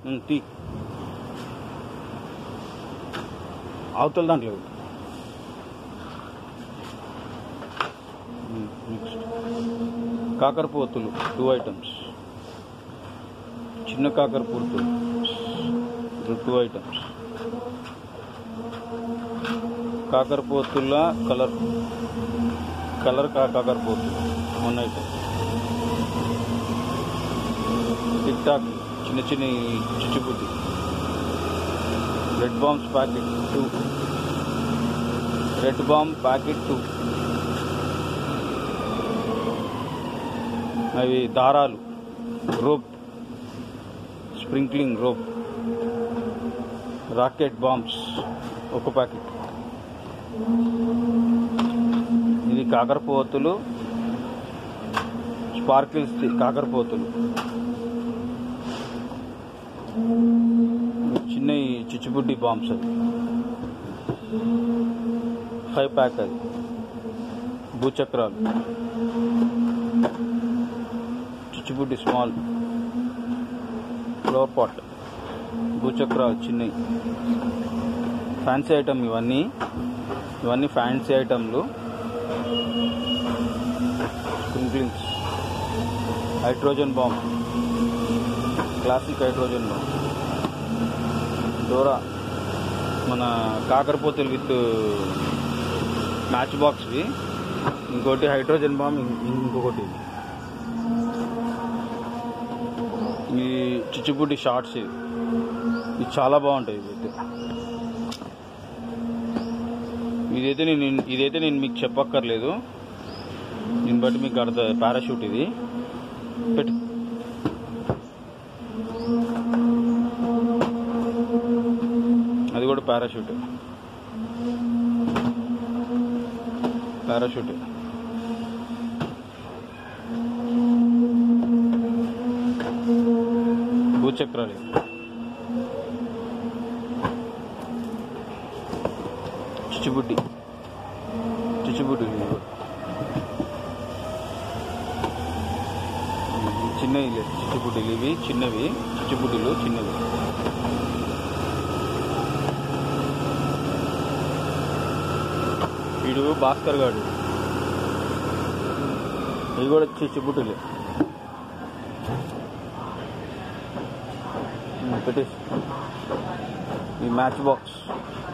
ఉమ్, తీ అవతల దాంట్లో పెట్టు. ఉమ్, నెక్స్ట్ కాకరపోతులు టూ ఐటమ్స్ చిన్న కాకరపోతులు టూ ఐటమ్స్ కాకరపోతుల కలర్ కలర్ కా కాకరపోతు వన్ ఐటమ్ టిక్ టాక్ చిన్న చిన్న చిచ్చుబుడ్డి red bombs packet two red bomb packet two అవి దారాలు rope sprinkling rope rocket bombs ఒక ప్యాకెట్ ఇది కాకరపోతులు స్పార్కిల్స్ కాకరపోతులు చిన్న చిచ్చుబుడ్డి బాంబ్స్ అది ఫైవ్ ప్యాక్ అది భూచక్రాలు చిచ్చుబుడ్డి స్మాల్ ఫ్లవర్ పాట్ భూచక్రాలు చిన్నవి ఫ్యాన్సీ ఐటమ్ ఇవన్నీ ఇవన్నీ ఫ్యాన్సీ ఐటమ్లు sprinklings hydrogen bomb classic hydrogen bomb డోరా మన కాకరపోతులు విత్ మ్యాచ్ బాక్స్వి ఇంకోటి హైడ్రోజన్ బాంబ్ ఇం- ఇంకొకటి ఈ చిచ్చుబుడ్డి షార్ట్స్ ఇవి ఇవి చాలా బాగుంటాయి ఇవైతే ఇదైతే నేను ఇదైతే నేను మీకు చెప్పక్కర్లేదు దీన్ని బట్టి మీకు అర్థ పారాషూట్ ఇది పెట్టు అది కూడా పారాషూట్ పారాషూట్ భూచక్రాలు ఇవి. చిచ్చుబుడ్డి చిచ్చుబుడ్డి ఇవి కూడా. ఇవి చిన్నవి లేదు చిచ్చుబుడ్డిలు ఇవి చిన్నవి చిచ్చుబుడ్డిలు చిన్నవి వీడు భాస్కర్ గాడు ఇవి కూడా చిచ్చుబుడ్డిలే ఉమ్, పెట్టేసి ఈ మ్యాచ్ బాక్స్